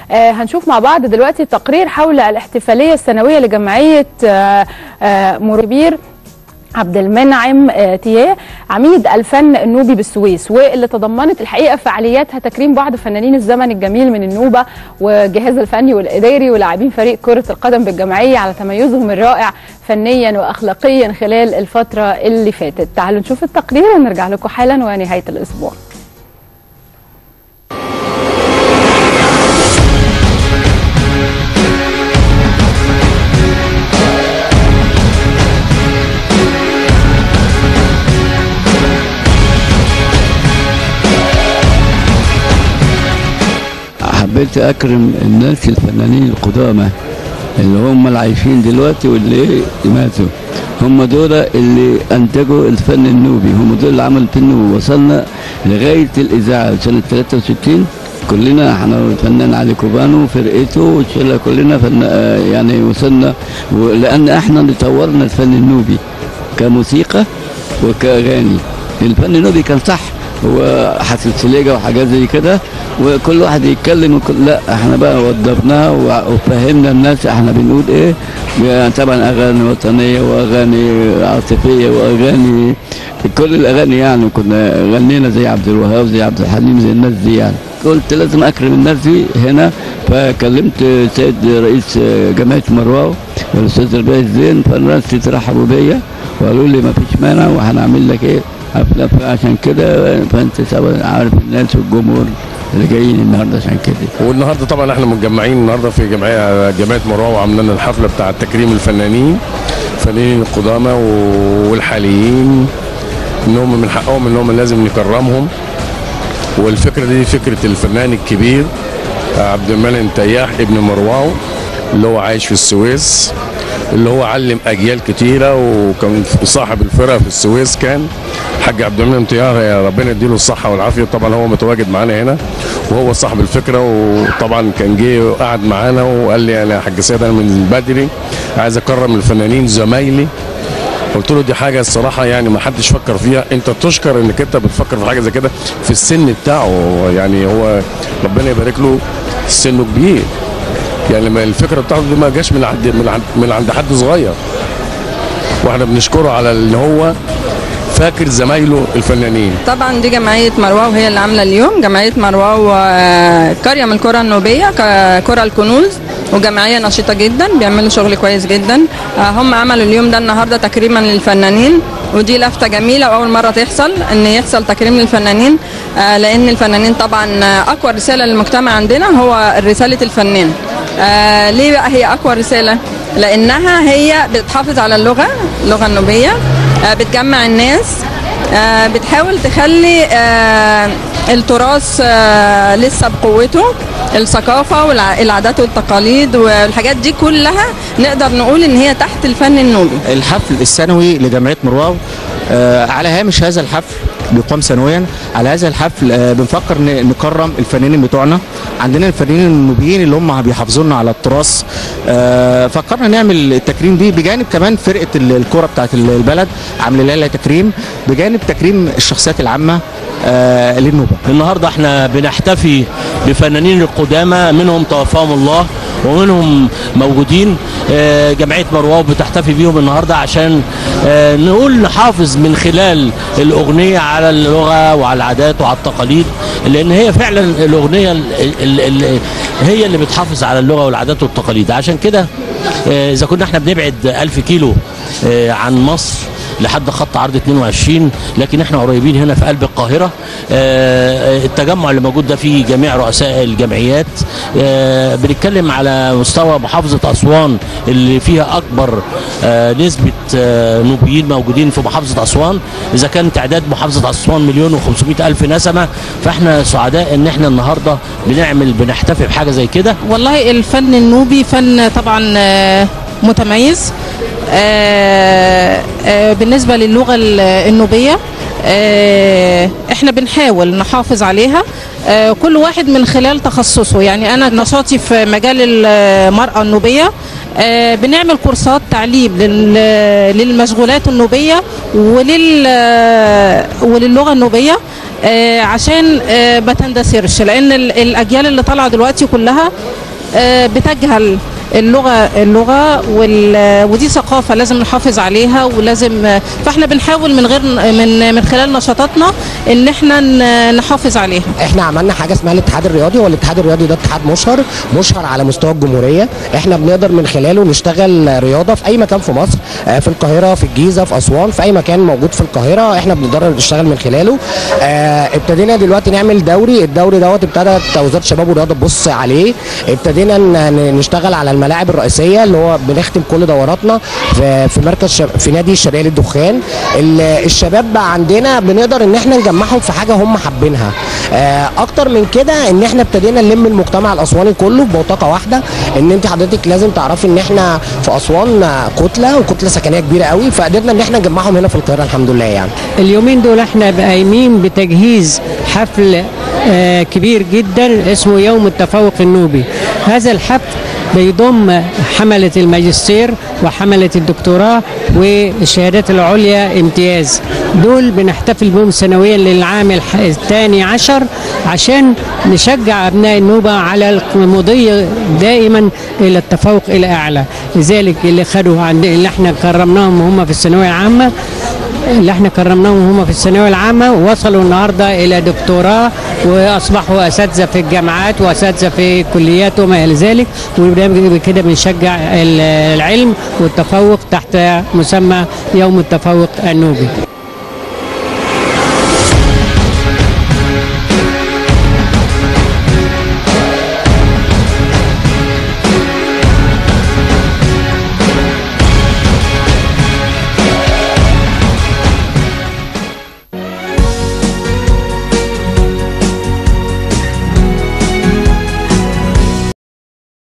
آه هنشوف مع بعض دلوقتي تقرير حول الاحتفاليه السنويه لجمعيه آه آه مربير عبد المنعم آه، تياه عميد الفن النوبي بالسويس واللي تضمنت الحقيقه فعالياتها تكريم بعض فنانين الزمن الجميل من النوبه والجهاز الفني والاداري ولاعبين فريق كره القدم بالجمعيه على تميزهم الرائع فنيا واخلاقيا خلال الفتره اللي فاتت تعالوا نشوف التقرير ونرجع لكم حالا ونهايه الاسبوع حبيت اكرم الناس الفنانين القدامى اللي هم اللي عايشين دلوقتي واللي ماتوا هم دول اللي انتجوا الفن النوبي هم دول اللي عملوا الفن ووصلنا لغايه الاذاعه سنه 63 كلنا احنا الفنان علي كوبانو وفرقته والشله كلنا فن آه يعني وصلنا لان احنا اللي طورنا الفن النوبي كموسيقى وكاغاني الفن النوبي كان صح هو حسن سليجة وحاجات زي كده وكل واحد يتكلم وكل لا احنا بقى وضبناها وفهمنا الناس احنا بنقول ايه يعني طبعا اغاني وطنيه واغاني عاطفيه واغاني كل الاغاني يعني كنا غنينا زي عبد الوهاب زي عبد الحليم زي الناس دي يعني قلت لازم اكرم الناس دي هنا فكلمت سيد رئيس جمعيه مروه والاستاذ ربيع الزين فالناس ترحبوا بيا وقالوا لي ما فيش مانع وهنعمل لك ايه حفله عشان كده فانت طبعا عارف الناس والجمهور اللي جايين النهارده عشان كده والنهارده طبعا احنا متجمعين النهارده في جمعيه جمعيه مروه وعاملين لنا الحفله بتاعه تكريم الفنانين الفنانين القدامى والحاليين ان هم من حقهم ان هم لازم نكرمهم والفكره دي فكره الفنان الكبير عبد المنعم تياح ابن مرواه اللي هو عايش في السويس اللي هو علم اجيال كتيره وكان صاحب الفرقه في السويس كان حاج عبد المنعم طيار يا ربنا يديله الصحه والعافيه طبعا هو متواجد معانا هنا وهو صاحب الفكره وطبعا كان جه وقعد معانا وقال لي انا يا حاج سيد انا من بدري عايز اكرم الفنانين زمايلي قلت له دي حاجه الصراحه يعني ما حدش فكر فيها انت تشكر انك انت بتفكر في حاجه زي كده في السن بتاعه يعني هو ربنا يبارك له سنه كبير يعني لما الفكره بتاعته دي ما جاش من عند من عند من عند حد صغير واحنا بنشكره على ان هو فاكر زمايله الفنانين طبعا دي جمعيه مروه وهي اللي عامله اليوم جمعيه مروه قريه من القرى النوبيه قرى الكنوز وجمعيه نشيطه جدا بيعملوا شغل كويس جدا هم عملوا اليوم ده النهارده تكريما للفنانين ودي لفته جميله واول مره تحصل ان يحصل تكريم للفنانين لان الفنانين طبعا اقوى رساله للمجتمع عندنا هو رساله الفنان آه ليه بقى هي اقوى رساله لانها هي بتحافظ على اللغه اللغه النوبيه آه بتجمع الناس آه بتحاول تخلي آه التراث آه لسه بقوته الثقافه والعادات والتقاليد والحاجات دي كلها نقدر نقول ان هي تحت الفن النوبي الحفل السنوي لجمعيه مروه آه على هامش هذا الحفل بيقام سنويا على هذا الحفل آه بنفكر نكرم الفنانين بتوعنا عندنا الفنانين النوبيين اللي هم بيحافظوا لنا على التراث آه فكرنا نعمل التكريم دي بجانب كمان فرقه الكوره بتاعت البلد عامله لها تكريم بجانب تكريم الشخصيات العامه آه للنوبه النهارده احنا بنحتفي بفنانين القدامى منهم توفاهم الله ومنهم موجودين آه جمعيه مروه بتحتفي بيهم النهارده عشان آه نقول نحافظ من خلال الاغنيه على اللغه وعلى العادات وعلى التقاليد لان هي فعلا الاغنيه ال ال ال هي اللي بتحافظ على اللغه والعادات والتقاليد عشان كده آه اذا كنا احنا بنبعد 1000 كيلو عن مصر لحد خط عرض 22 لكن احنا قريبين هنا في قلب القاهره آه التجمع اللي موجود ده فيه جميع رؤساء الجمعيات آه بنتكلم على مستوى محافظه اسوان اللي فيها اكبر آه نسبه نوبيين موجودين في محافظه اسوان اذا كان تعداد محافظه اسوان مليون و500 الف نسمه فاحنا سعداء ان احنا النهارده بنعمل بنحتفي بحاجه زي كده والله الفن النوبي فن طبعا متميز آآ آآ بالنسبه للغه النوبيه احنا بنحاول نحافظ عليها كل واحد من خلال تخصصه يعني انا نشاطي في مجال المراه النوبيه بنعمل كورسات تعليم للمشغولات النوبيه ولل وللغه النوبيه آه، عشان آه، ما تندثرش لان ال- الاجيال اللي طالعه دلوقتي كلها آه، بتجهل اللغه اللغه وال- ودي ثقافه لازم نحافظ عليها ولازم آه، فاحنا بنحاول من غير من من خلال نشاطاتنا ان احنا ن- نحافظ عليها احنا عملنا حاجه اسمها الاتحاد الرياضي والاتحاد الرياضي ده اتحاد مشهر مشهر على مستوى الجمهوريه احنا بنقدر من خلاله نشتغل رياضه في اي مكان في مصر آه، في القاهره في الجيزه في اسوان في اي مكان موجود في القاهره احنا بنقدر نشتغل من خلاله آه، ابتدينا دلوقتي نعمل دوري الدوري دوت ابتدت وزاره الشباب والرياضه تبص عليه ابتدينا ن- ن- نشتغل على الملاعب الرئيسيه اللي هو بنختم كل دوراتنا في في مركز شب... في نادي الشرقيه للدخان ال- الشباب بقى عندنا بنقدر ان احنا نجمعهم في حاجه هم حابينها آه، اكتر من كده ان احنا ابتدينا نلم المجتمع الاسواني كله ببطاقه واحده ان انت حضرتك لازم تعرفي ان احنا في اسوان آه، كتله وكتله سكنيه كبيره قوي فقدرنا ان احنا نجمعهم هنا في القاهره الحمد لله يعني اليومين دول احنا قايمين بتجهيز حفل آه، كبير جدا اسمه يوم التفوق النوبي هذا الحفل بيضم حملة الماجستير وحملة الدكتوراه والشهادات العليا امتياز دول بنحتفل بهم سنويا للعام الح- الثاني عشر عشان نشجع أبناء النوبة على المضي دائما إلى التفوق إلى أعلى لذلك اللي خدوا عند اللي احنا كرمناهم هم في الثانوية العامة اللي احنا كرمناهم هم في الثانويه العامه ووصلوا النهارده الى دكتوراه واصبحوا اساتذه في الجامعات واساتذه في الكليات وما الى ذلك وكده بنشجع ال- العلم والتفوق تحت مسمى يوم التفوق النوبي